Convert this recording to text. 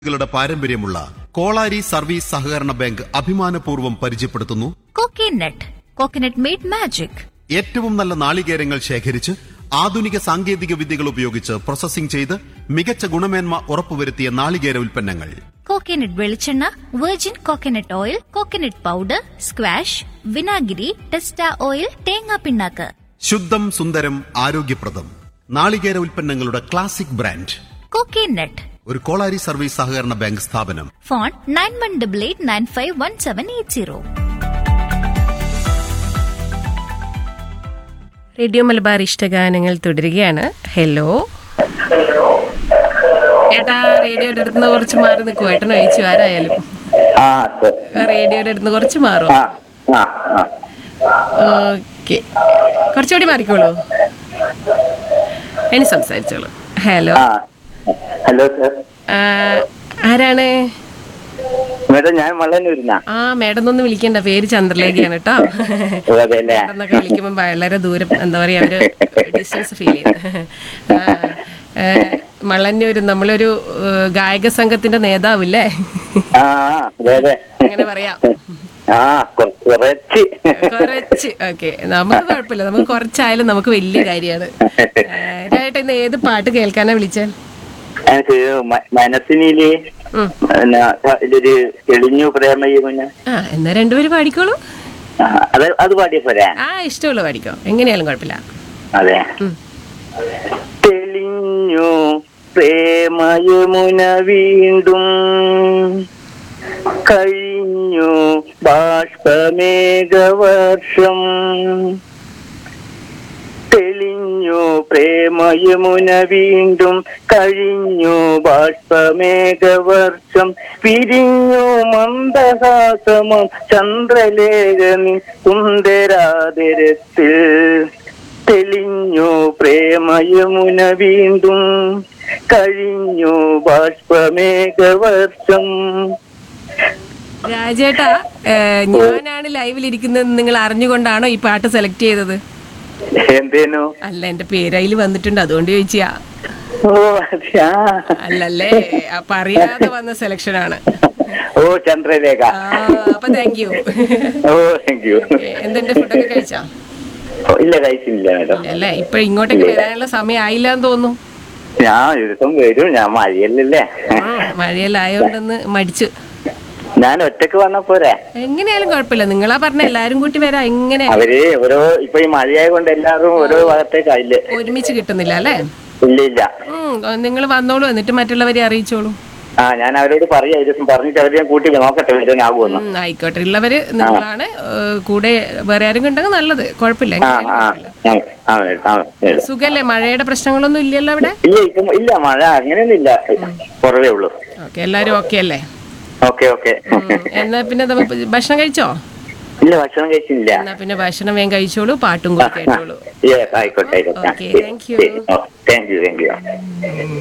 കളുടെ പാരമ്പര്യമുള്ള കോളാരി സർവീസ് സഹകരണ ബാങ്ക് അഭിമാനപൂർവ്വം പരിചയപ്പെടുത്തുന്നു കോക്കനട്ട് കോക്കനട്ട് മെയ്ഡ് മാജിക് ഏറ്റവും നല്ല നാളികേരങ്ങൾ ശേഖരിച്ച് ആധുനിക സാങ്കേതിക വിദ്യകൾ ഉപയോഗിച്ച് പ്രോസസ്സിംഗ് ചെയ്ത് മികച്ച ഗുണമേന്മ ഉറപ്പുവരുത്തിയ നാളികേര ഉൽപ്പന്നങ്ങൾ കോക്കനട്ട് വെളിച്ചെണ്ണ virgin coconut oil coconut powder squash വിനാഗിരി ടെസ്റ്റ ഓയിൽ തേങ്ങാ പിണ്ണാക്ക് ശുദ്ധം സുന്ദരം ആരോഗ്യപ്രദം നാളികേര ഉൽപ്പന്നങ്ങളുടെ ക്ലാസിക് ബ്രാൻഡ് കോക്കനട്ട് ഒരു കോളാരി സർവീസ് സഹകരണ ബാങ്ക് സ്ഥാപനം phone nine one double eight nine five one seven eight zero radio Malabar ഇഷ്ടഗാനങ്ങൾ തുടരുകയാണ് ഹലോ ഏട്ടാ റേഡിയോയുടെ അടുത്ത് നിന്ന് കുറച്ച് മാറി നിൽക്കും ഏട്ടൻ ഒഴിച്ചു ആരായാലും ആ സർ. റേഡിയോയുടെ അടുത്ത് നിന്ന് കുറച്ച് മാറും ആ ആ ആ ഓക്കെ കുറച്ചുകൂടി മാറിക്കോളൂ ഇനി സംസാരിച്ചോളൂ ഹലോ ആ ഹലോ സർ ആ, ആരാണ് മേഡം ഞാൻ മള്ളന്നൂരിന്നാ ആ മേഡം ഒന്നും വിളിക്കണ്ട പേര് ചന്ദ്രലേഖയാണ് കേട്ടോ ഓ, അതെല്ലേ എന്നൊക്കെ വിളിക്കുമ്പോൾ വളരെ ദൂരം എന്താ പറയാ ഒരു ഡിസ്റ്റൻസ് ഫീൽ ചെയ്യും ആ, ഏ, മള്ളന്നൂര് നമ്മളൊരു ഏ, ഗായക സംഘത്തിന്റെ നേതാവില്ലേ ആ ആ, അതെ അതെ അങ്ങനെ പറയാം ആ കുറ- കുറച്ച് കുറച്ച് ഓക്കെ നമുക്ക് കുഴപ്പമില്ല നമുക്ക് കുറച്ചായാലും നമുക്ക് വലിയ കാര്യമാണ് ഏട്ടാ ഇന്ന് ഏത് പാട്ട് കേൾക്കാനാ വിളിച്ചാൽ എനിക്ക് മ- മനസ്സിനില് ഉം. പിന്നെ ഇതൊരു തെളിഞ്ഞു പ്രേമയി മുന്നേ ആ എന്നാ രണ്ടുപേരും പാടിക്കോളൂ ആ, അത് അത് പാടിയ പോരാ ആ ഇഷ്ടമുള്ള പാടിക്കോ എങ്ങനെയാലും കുഴപ്പമില്ല അതെ ഉം. തെളിഞ്ഞു പ്രേമയമുന വീണ്ടും കഴിഞ്ഞു ബാഷ്പമേഘവർഷം തെളിഞ്ഞു പ്രേമയമുന വീണ്ടും കഴിഞ്ഞു ബാഷ്പമേഘവർഷം പിരിഞ്ഞു മന്ദഹാസമം ചന്ദ്രലേഖനി സുന്ദരാതിരത്തിൽ തെളിഞ്ഞു പ്രേമയമുന വീണ്ടും കഴിഞ്ഞു ബാഷ്പമേഘവർഷം രാജേട്ടാ ഏ, ഞാനാണ് ലൈവിൽ ഇരിക്കുന്നത് നിങ്ങൾ അറിഞ്ഞുകൊണ്ടാണോ ഈ പാട്ട് സെലക്ട് ചെയ്തത് എന്തേനു അല്ല എന്റെ പേര് അതിൽ വന്നിട്ടുണ്ട് അതുകൊണ്ട് ചോദിച്ചാ ഓ അതെയാ അല്ലല്ലേ അപ്പൊ അറിയാതെ വന്ന സെലക്ഷൻ ആണ് ഓ ചന്ദ്രലേഖ ആ, അപ്പൊ താങ്ക് യു ഓ താങ്ക് യു എന്തെന്റെ ഫുഡൊക്കെ കഴിച്ചാ ഇല്ല കഴിച്ചില്ല മേഡം അല്ലേ ഇപ്പൊ ഇങ്ങോട്ടേക്ക് വരാനുള്ള സമയം ആയില്ലാന്ന് തോന്നുന്നു ഞാൻ ഒരു ദിവസം വരും ഞാൻ മഴയല്ലല്ലേ ആ, മഴയെല്ലാം ആയോണ്ടെന്ന് മടിച്ചു ഞാൻ ഒറ്റക്ക് വന്നാ പോരെ എങ്ങനെയാലും കുഴപ്പമില്ല നിങ്ങളാ പറഞ്ഞ എല്ലാരും കൂട്ടി വരാം എങ്ങനെ അവര് ഓരോ ഇപ്പൊ ഈ മഴയായ കൊണ്ട് എല്ലാവരും ഓരോ ഭാഗത്തേക്കായില്ലേ ഒരുമിച്ച് കിട്ടുന്നില്ല അല്ലേ ഇല്ല ഇല്ല നിങ്ങൾ വന്നോളൂ എന്നിട്ട് മറ്റുള്ളവരെ അറിയിച്ചോളൂ ആ ഞാൻ അവരോട് പറയാ ഒരു ദിവസം പറഞ്ഞിട്ട് അവര് ഞാൻ കൂട്ടി നോക്കട്ടെ വരാനാകുമെന്ന് ഉം, ആയിക്കോട്ടെ ഉള്ളവര് നിങ്ങളാണ് ഏ, കൂടെ വേറെ ആരും ഉണ്ടെങ്കിൽ നല്ലത് കുഴപ്പമില്ല ആ എങ്ങനെയായാലും ആ കുഴപ്പമില്ല. ആ, ആ മേഡം, ആ മേഡം. സുഖല്ലേ മഴയുടെ പ്രശ്നങ്ങളൊന്നും ഇല്ലല്ലോ അവിടെ ഇല്ല ഇപ്പം ഇല്ല മഴ അങ്ങനെയൊന്നും ഇല്ല കുറവേ ഉള്ളൂ ഓക്കെ എല്ലാരും ഓക്കെ അല്ലേ ഓക്കെ ഓക്കെ ഉം, എന്നാ പിന്നെ നമുക്ക് ഭക്ഷണം കഴിച്ചോ ഇല്ല ഭക്ഷണം കഴിച്ചില്ല എന്നാ പിന്നെ ഭക്ഷണം വേഗം കഴിച്ചോളൂ പാട്ടും കൂടി കേട്ടോളൂ Yes, ആയിക്കോട്ടെ ആയിക്കോട്ടെ Okay, thank you. Thank you thank U